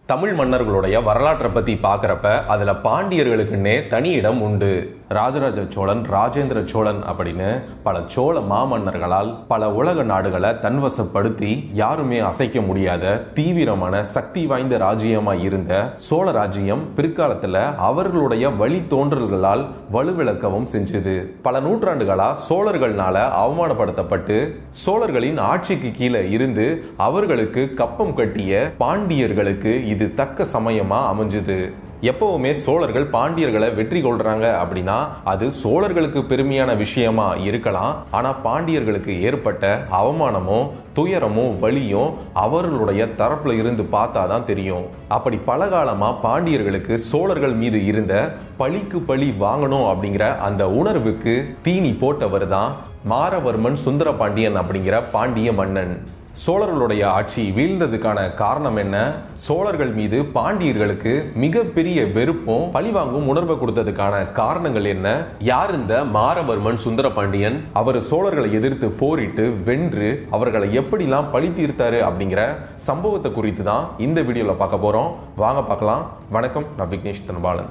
தமிழ் மன்னர்களுடைய வரலாற்றை பத்தி பார்க்கறப்ப அதுல பாண்டியர்களுக்குன்னே தனி இடம் உண்டு ராஜராஜ சோழன் ராஜேந்திர சோழன் அப்படின்னு பல சோழ மாமன்னர்களால் பல உலக நாடுகளை தன்வசப்படுத்தி யாருமே அசைக்க முடியாத தீவிரமான சக்தி வாய்ந்த ராஜ்யமா இருந்த சோழ ராஜ்யம் பிற்காலத்துல அவர்களுடைய வழி தோன்றல்களால் வலுவிழக்கவும் செஞ்சது பல நூற்றாண்டுகளா சோழர்கள்னால அவமானப்படுத்தப்பட்டு சோழர்களின் ஆட்சிக்கு கீழே இருந்து அவர்களுக்கு கப்பம் கட்டிய பாண்டியர்களுக்கு இது தக்க சமயமா அமைஞ்சுது எப்பவுமே சோழர்கள் பாண்டியர்களை வெற்றி கொள்றாங்க அப்படின்னா அது சோழர்களுக்கு பெருமையான விஷயமா இருக்கலாம் ஆனா பாண்டியர்களுக்கு ஏற்பட்ட அவமானமும் துயரமும் வலியும் அவர்களுடைய தரப்புல இருந்து பார்த்தாதான் தெரியும் அப்படி பல காலமா பாண்டியர்களுக்கு சோழர்கள் மீது இருந்த பழிக்கு பழி வாங்கணும் அப்படிங்கிற அந்த உணர்வுக்கு தீனி போட்டவர் தான் மாரவர்மன் சுந்தர பாண்டியன் அப்படிங்கிற பாண்டிய மன்னன் சோழர்களுடைய ஆட்சி வீழ்ந்ததுக்கான காரணம் என்ன சோழர்கள் மீது பாண்டியர்களுக்கு மிகப்பெரிய வெறுப்பும் பழிவாங்கும் உணர்வை கொடுத்ததுக்கான காரணங்கள் என்ன யார் இந்த மாரவர்மன் சுந்தர பாண்டியன் அவர் சோழர்களை எதிர்த்து போரிட்டு வென்று அவர்களை எப்படிலாம் பழி தீர்த்தாரு அப்படிங்கிற சம்பவத்தை குறித்து தான் இந்த வீடியோல பார்க்க போறோம் வாங்க பார்க்கலாம் வணக்கம் நான் விக்னேஷ் தனபாலன்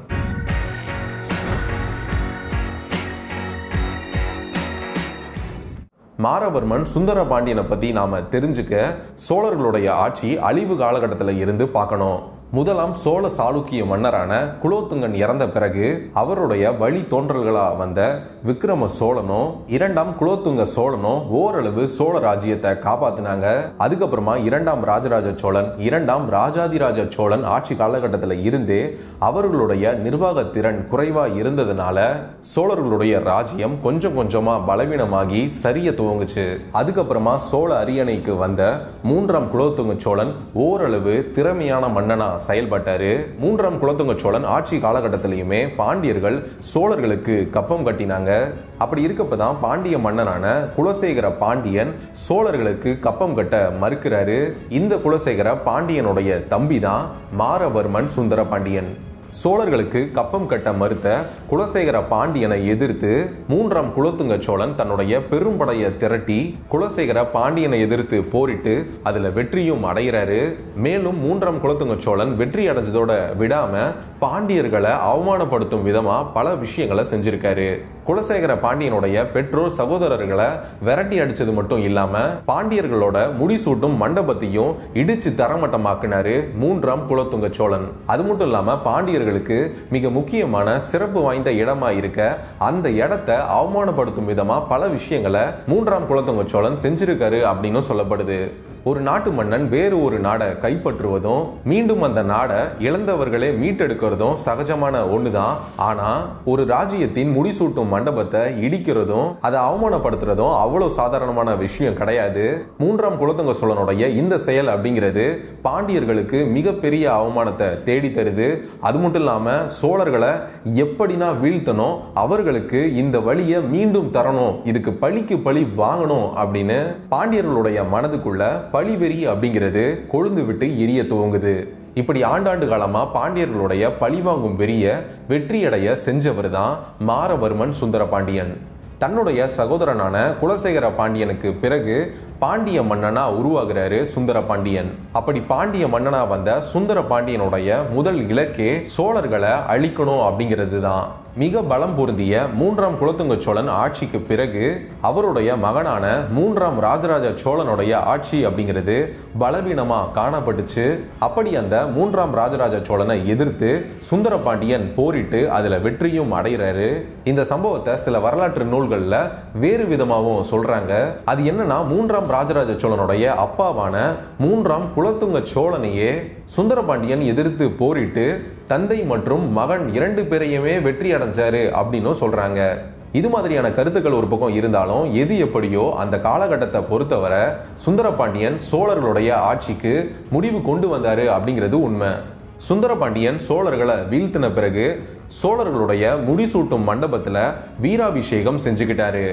மாரவர்மன் சுந்தர பாண்டியனை பத்தி நாம தெரிஞ்சுக்க சோழர்களுடைய ஆட்சி அழிவு காலகட்டத்தில் இருந்து பார்க்கணும் முதலாம் சோழ சாளுக்கிய மன்னரான குலோத்துங்கன் இறந்த பிறகு அவருடைய வழி தோன்றல்களா வந்த விக்ரம சோழனும் இரண்டாம் குலோத்துங்க சோழனும் ஓரளவு சோழ ராஜ்யத்தை காப்பாத்தினாங்க அதுக்கப்புறமா இரண்டாம் ராஜராஜ சோழன் இரண்டாம் ராஜாதிராஜ சோழன் ஆட்சி காலகட்டத்தில் இருந்து அவர்களுடைய நிர்வாக திறன் குறைவா இருந்ததுனால சோழர்களுடைய ராஜ்யம் கொஞ்சம் கொஞ்சமா பலவீனமாகி சரிய துவங்குச்சு அதுக்கப்புறமா சோழ அரியணைக்கு வந்த மூன்றாம் குலோத்துங்க சோழன் ஓரளவு திறமையான மன்னனா செயல்பட்டாரு மூன்றாம் குலோத்துங்க சோழன் ஆட்சி காலகட்டத்திலையுமே பாண்டியர்கள் சோழர்களுக்கு கப்பம் கட்டினாங்க அப்படி இருக்கப்பதான் பாண்டிய மன்னனான குலசேகர பாண்டியன் சோழர்களுக்கு கப்பம் கட்ட மறுக்கிறாரு இந்த குலசேகர பாண்டியனுடைய தம்பி தான் மாரவர்மன் சுந்தர பாண்டியன் சோழர்களுக்கு கப்பம் கட்ட மறுத்த குலசேகர பாண்டியனை எதிர்த்து மூன்றாம் குலத்துங்க சோழன் தன்னுடைய பெரும்படையை திரட்டி குலசேகர பாண்டியனை எதிர்த்து போரிட்டு அதுல வெற்றியும் அடைகிறாரு மேலும் மூன்றாம் குலத்துங்க சோழன் வெற்றி அடைஞ்சதோட விடாம பாண்டியர்களை அவமானப்படுத்தும் விதமா பல விஷயங்களை செஞ்சிருக்காரு குலசேகர பாண்டியனுடைய பெற்றோர் சகோதரர்களை விரட்டி அடிச்சது மட்டும் இல்லாம பாண்டியர்களோட முடிசூட்டும் மண்டபத்தையும் இடிச்சு தரமட்டமாக்குனாரு மூன்றாம் குலத்துங்க சோழன் அது மட்டும் இல்லாம பாண்டியர்களுக்கு மிக முக்கியமான சிறப்பு வாய்ந்த இடமா இருக்க அந்த இடத்த அவமானப்படுத்தும் விதமா பல விஷயங்களை மூன்றாம் குலத்துங்க சோழன் செஞ்சிருக்காரு அப்படின்னு சொல்லப்படுது ஒரு நாட்டு மன்னன் வேறு ஒரு நாடை கைப்பற்றுவதும் மீண்டும் அந்த நாடை இழந்தவர்களே மீட்டெடுக்கிறதும் சகஜமான ஒண்ணுதான் ஆனா ஒரு ராஜ்யத்தின் முடிசூட்டும் மண்டபத்தை இடிக்கிறதும் அதை அவமானப்படுத்துறதும் அவ்வளவு சாதாரணமான விஷயம் கிடையாது மூன்றாம் குலத்துங்க சோழனுடைய இந்த செயல் அப்படிங்கிறது பாண்டியர்களுக்கு மிகப்பெரிய அவமானத்தை தேடி தருது அது மட்டும் இல்லாம சோழர்களை எப்படினா வீழ்த்தணும் அவர்களுக்கு இந்த வழியை மீண்டும் தரணும் இதுக்கு பழிக்கு பழி வாங்கணும் அப்படின்னு பாண்டியர்களுடைய மனதுக்குள்ள பழிவெறி அப்படிங்கிறது கொழுந்து விட்டு எரிய துவங்குது இப்படி ஆண்டாண்டு காலமா பாண்டியர்களுடைய பழிவாங்கும் வெறிய வெற்றியடைய செஞ்சவர் தான் மாரவர்மன் சுந்தர பாண்டியன் தன்னுடைய சகோதரனான குலசேகர பாண்டியனுக்கு பிறகு பாண்டிய மன்னனா உருவாகிறாரு சுந்தர பாண்டியன் அப்படி பாண்டிய மன்னனா வந்த சுந்தர பாண்டியனுடைய முதல் இலக்கே சோழர்களை அழிக்கணும் அப்படிங்கிறது தான் மிக பலம் பொருந்திய மூன்றாம் குலத்துங்க சோழன் ஆட்சிக்கு பிறகு அவருடைய மகனான மூன்றாம் ராஜராஜ சோழனுடைய ஆட்சி அப்படிங்கிறது பலவீனமா காணப்பட்டுச்சு அப்படி அந்த மூன்றாம் ராஜராஜ சோழனை எதிர்த்து சுந்தர பாண்டியன் போரிட்டு அதுல வெற்றியும் அடைகிறாரு இந்த சம்பவத்தை சில வரலாற்று நூல்கள்ல வேறு விதமாகவும் சொல்றாங்க அது என்னன்னா மூன்றாம் ராஜராஜ சோழனுடைய அப்பாவான மூன்றாம் குலத்துங்க சோழனையே சுந்தரபாண்டியன் எதிர்த்து போரிட்டு தந்தை மற்றும் மகன் இரண்டு பேரையுமே வெற்றி அடைஞ்சாரு அப்படின்னும் சொல்றாங்க இது மாதிரியான கருத்துக்கள் ஒரு பக்கம் இருந்தாலும் எது எப்படியோ அந்த காலகட்டத்தை பொறுத்தவரை சுந்தரபாண்டியன் சோழர்களுடைய ஆட்சிக்கு முடிவு கொண்டு வந்தாரு அப்படிங்கிறது உண்மை சுந்தரபாண்டியன் சோழர்களை வீழ்த்தின பிறகு சோழர்களுடைய முடிசூட்டும் மண்டபத்துல வீராபிஷேகம் செஞ்சுக்கிட்டாரு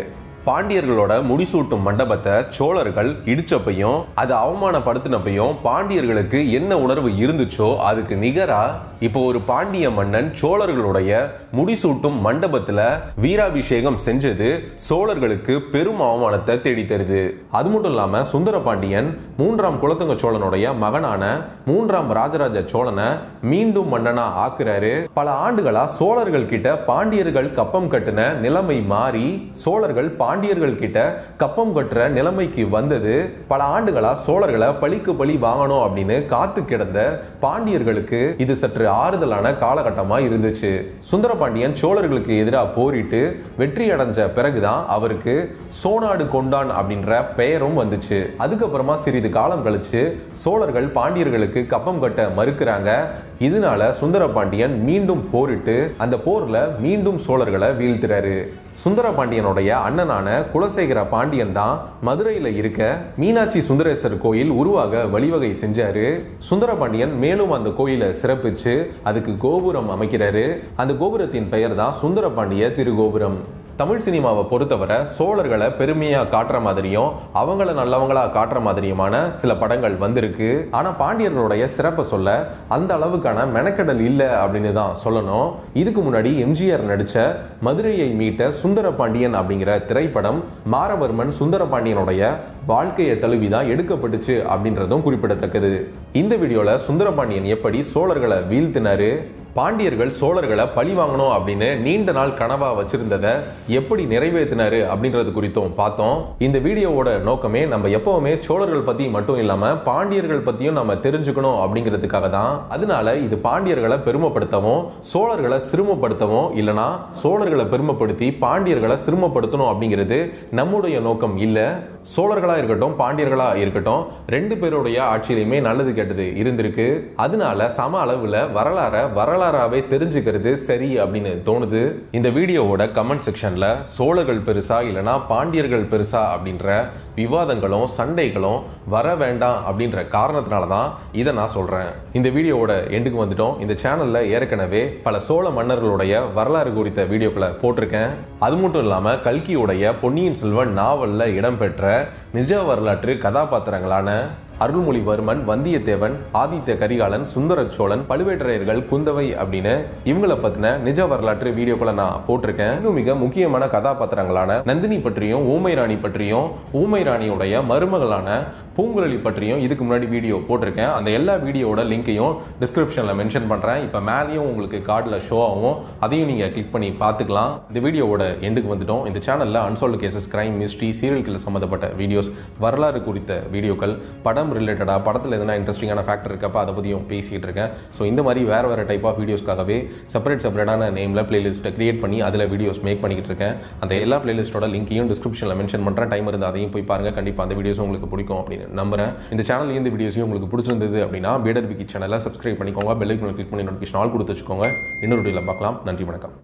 பாண்டியர்களோட முடிசூட்டும் மண்டபத்தை சோழர்கள் இடிச்சப்பையும் அது அவமானப்படுத்தினப்பையும் பாண்டியர்களுக்கு என்ன உணர்வு இருந்துச்சோ அதுக்கு நிகரா இப்போ ஒரு பாண்டிய மன்னன் சோழர்களுடைய முடிசூட்டும் மண்டபத்துல வீராபிஷேகம் செஞ்சது சோழர்களுக்கு பெரும் அவமானத்தை தேடி தருது அது மட்டும் இல்லாம சுந்தர பாண்டியன் மூன்றாம் குலத்துங்க சோழனுடைய மகனான மூன்றாம் ராஜராஜ சோழனை மீண்டும் மன்னனா ஆக்குறாரு பல ஆண்டுகளா சோழர்கள் கிட்ட பாண்டியர்கள் கப்பம் கட்டின நிலைமை மாறி சோழர்கள் பாண்டியர்கள் கிட்ட கப்பம் கட்டுற நிலைமைக்கு வந்தது பல ஆண்டுகளா சோழர்களை பழிக்கு பழி வாங்கணும் அப்படின்னு காத்து கிடந்த பாண்டியர்களுக்கு இது சற்று ஆறுதலான காலகட்டமா இருந்துச்சு சுந்தரபாண்டியன் சோழர்களுக்கு எதிராக போரிட்டு வெற்றி அடைஞ்ச பிறகுதான் அவருக்கு சோனாடு கொண்டான் அப்படின்ற பெயரும் வந்துச்சு அதுக்கப்புறமா சிறிது காலம் கழிச்சு சோழர்கள் பாண்டியர்களுக்கு கப்பம் கட்ட மறுக்கிறாங்க இதனால சுந்தரபாண்டியன் மீண்டும் போரிட்டு அந்த போர்ல மீண்டும் சோழர்களை வீழ்த்துறாரு சுந்தரபாண்டியனுடைய அண்ணனான குலசேகர பாண்டியன் தான் மதுரையில இருக்க மீனாட்சி சுந்தரேசர் கோயில் உருவாக வழிவகை செஞ்சாரு சுந்தரபாண்டியன் மேலும் அந்த கோயிலை சிறப்பிச்சு அதுக்கு கோபுரம் அமைக்கிறாரு அந்த கோபுரத்தின் பெயர் தான் சுந்தரபாண்டிய திருகோபுரம் தமிழ் சினிமாவை பொறுத்தவரை சோழர்களை பெருமையா காட்டுற மாதிரியும் அவங்கள நல்லவங்களா காட்டுற மாதிரியுமான சில படங்கள் வந்திருக்கு ஆனா பாண்டியர்களுடைய சிறப்பை சொல்ல அந்த அளவுக்கான மெனக்கெடல் இல்லை அப்படின்னு தான் சொல்லணும் இதுக்கு முன்னாடி எம்ஜிஆர் நடிச்ச மதுரையை மீட்ட சுந்தர பாண்டியன் அப்படிங்கிற திரைப்படம் மாரவர்மன் சுந்தர பாண்டியனுடைய வாழ்க்கையை தழுவி தான் எடுக்கப்பட்டுச்சு அப்படின்றதும் குறிப்பிடத்தக்கது இந்த வீடியோல சுந்தரபாண்டியன் எப்படி சோழர்களை வீழ்த்தினாரு பாண்டியர்கள் சோழர்களை பழி வாங்கணும் அப்படின்னு நீண்ட நாள் கனவா வச்சிருந்ததை எப்படி நிறைவேற்றினாரு அப்படின்றது குறித்தும் பார்த்தோம் இந்த வீடியோவோட நோக்கமே நம்ம எப்பவுமே சோழர்கள் பத்தி மட்டும் இல்லாம பாண்டியர்கள் பத்தியும் நம்ம தெரிஞ்சுக்கணும் அப்படிங்கிறதுக்காக தான் அதனால இது பாண்டியர்களை பெருமைப்படுத்தவும் சோழர்களை சிறுமப்படுத்தவும் இல்லனா சோழர்களை பெருமைப்படுத்தி பாண்டியர்களை சிறுமப்படுத்தணும் அப்படிங்கிறது நம்முடைய நோக்கம் இல்ல சோழர்களா இருக்கட்டும் பாண்டியர்களா இருக்கட்டும் ரெண்டு பேருடைய ஆட்சியிலுமே நல்லது கெட்டது இருந்திருக்கு அதனால சம அளவுல வரலாற வரலாறாவே தெரிஞ்சுக்கிறது சரி அப்படின்னு தோணுது இந்த வீடியோவோட கமெண்ட் செக்ஷன்ல சோழர்கள் பெருசா இல்லனா பாண்டியர்கள் பெருசா அப்படின்ற விவாதங்களும் சண்டைகளும் வர வேண்டாம் அப்படின்ற காரணத்தினால தான் இதை நான் சொல்றேன் இந்த வீடியோவோட எண்டுக்கு வந்துட்டோம் இந்த சேனல்ல ஏற்கனவே பல சோழ மன்னர்களுடைய வரலாறு குறித்த வீடியோக்களை போட்டிருக்கேன் அது மட்டும் இல்லாம கல்கியுடைய பொன்னியின் செல்வன் நாவல்ல இடம்பெற்ற நிஜ வரலாற்று கதாபாத்திரங்களான அருள்மொழிவர்மன் வந்தியத்தேவன் ஆதித்த கரிகாலன் சுந்தர சோழன் பழுவேட்டரையர்கள் குந்தவை அப்படின்னு இவங்களை பத்தின நிஜ வரலாற்று வீடியோக்களை நான் போட்டிருக்கேன் இன்னும் மிக முக்கியமான கதாபாத்திரங்களான நந்தினி பற்றியும் ஊமை ராணி பற்றியும் ஊமை ராணியுடைய மருமகளான பூங்குழலி பற்றியும் இதுக்கு முன்னாடி வீடியோ போட்டிருக்கேன் அந்த எல்லா வீடியோவோட லிங்கையும் டிஸ்கிரிப்ஷனில் மென்ஷன் பண்ணுறேன் இப்போ மேலேயும் உங்களுக்கு கார்டில் ஷோ ஆகும் அதையும் நீங்கள் கிளிக் பண்ணி பார்த்துக்கலாம் இந்த வீடியோவோட எண்டுக்கு வந்துட்டோம் இந்த சேனலில் unsolved cases crime mystery serial killer சம்மந்தப்பட்ட வீடியோஸ் வரலாறு குறித்த வீடியோக்கள் படம் ரிலேட்டடாக படத்தில் எதனா இன்ட்ரெஸ்டிங்கான ஃபேக்டர் இருக்கப்போ அதை பற்றியும் பேசிகிட்டு இருக்கேன் ஸோ இந்த மாதிரி வேறு வேறு டைப் ஆஃப் வீடியோஸ்க்காகவே செப்பரேட் செப்பரேட்டான நேமில் பிளேலிஸ்ட்டை கிரியேட் பண்ணி அதில் வீடியோஸ் மேக் பண்ணிக்கிட்டு இருக்கேன் அந்த எல்லா பிளேலிஸ்ட்டோட லிங்கையும் டிஸ்கிரிப்ஷனில் மென்ஷன் பண்ணுறேன் டைம் இருந்து அதையும் போய் பாருங்கள் கண்டிப்பாக அந்த வீடியோஸ் உங்களுக்கு பிடிக்கும் அப்படின்னு நம்புறேன் இந்த சேனல் இந்த வீடியோஸையும் உங்களுக்கு பிடிச்சிருந்தது அப்படின்னா பேடர் விக்கி சேனலை சப்ஸ்கிரைப் பண்ணிக்கோங்க பெல் ஐக்கனை கிளிக் பண்ணி நோட்டிஃபிகேஷன் ஆல் கொடுத்து வச்சுக்கோங்க இன்னொரு வீடியோவில் பார்க்கலாம் நன்றி வணக்கம்